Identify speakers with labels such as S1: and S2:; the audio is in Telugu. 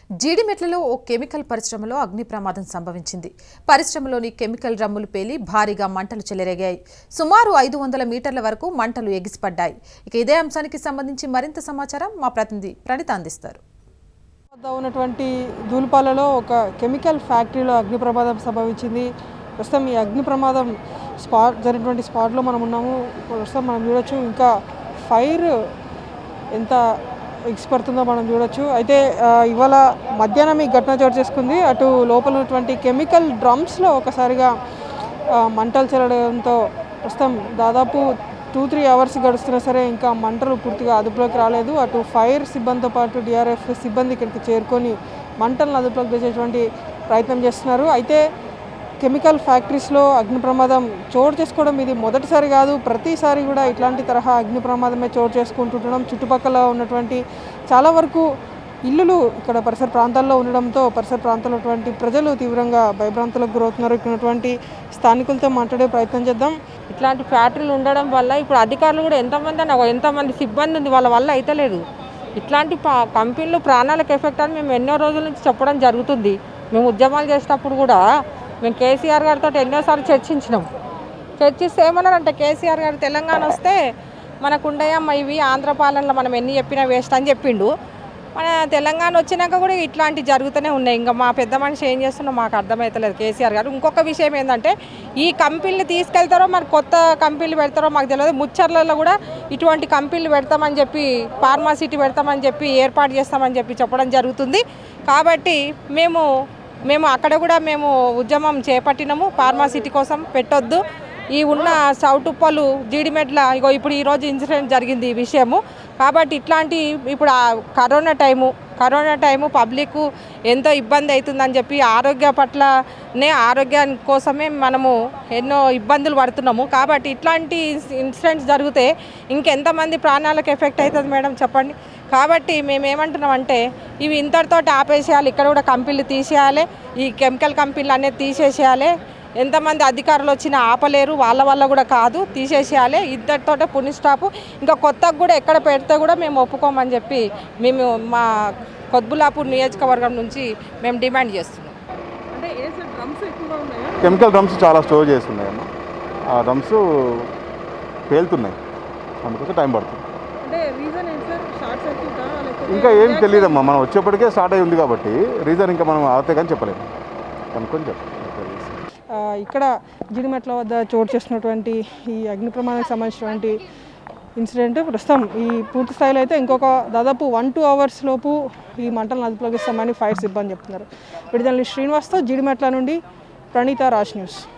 S1: జీడిమెట్లలో ఓ కెమికల్ పరిశ్రమలో అగ్ని ప్రమాదం సంభవించింది పరిశ్రమలోని కెమికల్ డ్రమ్ములు పేలి భారీగా మంటలు చెలరేగాయి సుమారు ఐదు వందల మీటర్ల వరకు మంటలు ఎగిసిపడ్డాయి ఇక ఇదే అంశానికి సంబంధించి మరింత సమాచారం మా ప్రతినిధి ప్రణిత అందిస్తారు
S2: వద్ద ఉన్నటువంటి దూలిపాలలో ఒక కెమికల్ ఫ్యాక్టరీలో అగ్ని ప్రమాదం సంభవించింది ప్రస్తుతం ఈ అగ్ని ప్రమాదం స్పాట్ జరిగినటువంటి స్పాట్లో మనం ఉన్నాము ప్రస్తుతం మనం చూడొచ్చు ఇంకా ఫైర్ ఎంత ఎగిసిపడుతుందో మనం చూడొచ్చు అయితే ఆ, ఇవాళ మధ్యాహ్నం ఈ ఘటన చోటు చేసుకుంది అటు లోపల ఉన్నటువంటి కెమికల్ డ్రమ్స్లో ఒకసారిగా ఆ, మంటలు చెల్లడంతో ప్రస్తుతం దాదాపు టూ త్రీ అవర్స్ గడుస్తున్నా సరే ఇంకా మంటలు పూర్తిగా అదుపులోకి రాలేదు అటు ఫైర్ సిబ్బందితో పాటు డిఆర్ఎఫ్ సిబ్బంది ఇక్కడికి చేరుకొని మంటలను అదుపులోకి తెచ్చేటువంటి ప్రయత్నం చేస్తున్నారు అయితే కెమికల్ ఫ్యాక్టరీస్లో అగ్ని ప్రమాదం చోటు చేసుకోవడం ఇది మొదటిసారి కాదు ప్రతిసారి కూడా ఇట్లాంటి తరహా అగ్ని ప్రమాదమే చోటు చేసుకుంటుండడం చుట్టుపక్కల ఉన్నటువంటి చాలా వరకు ఇల్లులు ఇక్కడ పరిసర ప్రాంతాల్లో ఉండడంతో పరిసర ప్రాంతాల్లో ఉన్నటువంటి ప్రజలు తీవ్రంగా భయభ్రాంతులకు గురవుతున్నారు ఇక్కడ ఉన్నటువంటి స్థానికులతో మాట్లాడే ప్రయత్నం చేద్దాం
S3: ఇట్లాంటి ఫ్యాక్టరీలు ఉండడం వల్ల ఇప్పుడు అధికారులు కూడా ఎంతమంది అన్న ఎంతమంది సిబ్బంది ఉంది వాళ్ళ వల్ల అయితలేదు ఇట్లాంటి ప- కంపెనీలు ప్రాణాలకు ఎఫెక్ట్ అని మేము ఎన్నో రోజుల నుంచి చెప్పడం జరుగుతుంది మేము ఉద్యమాలు చేసేటప్పుడు కూడా మేము కేసీఆర్ గారితో ఎన్నోసార్లు చర్చించినాం చర్చిస్తే ఏమన్నారంటే కేసీఆర్ గారు తెలంగాణ వస్తే మనకు ఉండయమ్మ ఇవి ఆంధ్ర పాలనలో మనం ఎన్ని చెప్పినా వేస్ట్ అని చెప్పిండు మన తెలంగాణ వచ్చినాక కూడా ఇట్లాంటి జరుగుతూనే ఉన్నాయి ఇంకా మా పెద్ద మనిషి ఏం చేస్తున్నా మాకు అర్థమవుతలేదు కేసీఆర్ గారు ఇంకొక విషయం ఏంటంటే ఈ కంపెనీలు తీసుకెళ్తారో మరి కొత్త కంపెనీలు పెడతారో మాకు తెలియదు ముచ్చర్లలో కూడా ఇటువంటి కంపెనీలు పెడతామని చెప్పి ఫార్మాసిటీ పెడతామని చెప్పి ఏర్పాటు చేస్తామని చెప్పి చెప్పడం జరుగుతుంది కాబట్టి మేము మేము అక్కడ కూడా మేము ఉద్యమం చేపట్టినాము ఫార్మాసిటీ కోసం పెట్టొద్దు ఈ ఉన్న చౌటుప్పలు జీడిమెట్ల ఇగో ఇప్పుడు ఈరోజు ఇన్సిడెంట్ జరిగింది ఈ విషయము కాబట్టి ఇట్లాంటి ఇప్పుడు ఆ corona time corona time public ఎంతో ఇబ్బంది అవుతుందని చెప్పి ఆరోగ్య పట్లనే ఆరోగ్యం కోసమే మనము ఎన్నో ఇబ్బందులు పడుతున్నాము కాబట్టి ఇట్లాంటి ఇన్సిడెంట్స్ జరిగితే ఇంకెంతమంది ప్రాణాలకు ఎఫెక్ట్ అవుతుంది మేడం చెప్పండి కాబట్టి మేము ఏమంటున్నామంటే ఇవి ఇంతటితో ఆపేసేయాలి ఇక్కడ కూడా కంపెనీలు తీసేయాలి ఈ కెమికల్ కంపెనీలు అనేది తీసేసేయాలి ఎంతమంది అధికారులు వచ్చినా ఆపలేరు వాళ్ళ వల్ల కూడా కాదు తీసేసేయాలి ఇద్దరితోటే పుని స్టాప్ ఇంకా కొత్తగా కూడా ఎక్కడ పెడితే కూడా మేము ఒప్పుకోమని చెప్పి మేము మా కొద్బులాపూర్ నియోజకవర్గం నుంచి మేము డిమాండ్ చేస్తున్నాం
S2: అంటే ఏ సార్ డ్రమ్స్ ఎక్కువగా ఉన్నాయా
S4: కెమికల్ డ్రమ్స్ చాలా స్టోర్ చేస్తున్నాయి అన్న ఆ డ్రమ్స్ పేలుతున్నాయి అందుకోసం టైం పడుతుంది
S2: అంటే రీజన్ ఏంటి సార్ షార్ట్ సర్క్యూటా లేకపోతే
S4: ఇంకా ఏం తెలియదమ్మా మనం వచ్చేప్పటికే స్టార్ట్ అయి ఉంది కాబట్టి రీజన్ ఇంకా మనం అవుతే కానీ చెప్పలేము కనుక్కొని చెప్పాలి
S2: ఆ, ఇక్కడ జిడిమెట్ల వద్ద చోటు చేసినటువంటి ఈ అగ్ని ప్రమాదానికి సంబంధించినటువంటి ఇన్సిడెంట్ ప్రస్తుతం ఈ పూర్తి స్థాయిలో అయితే ఇంకొక దాదాపు వన్ టూ అవర్స్ లోపు ఈ మంటలను అదుపులోకి ఇస్తామని ఫైర్ సిబ్బంది చెప్తున్నారు విడుదల శ్రీనివాస్తో జిడిమెట్ల నుండి ప్రణీత రాజ్ న్యూస్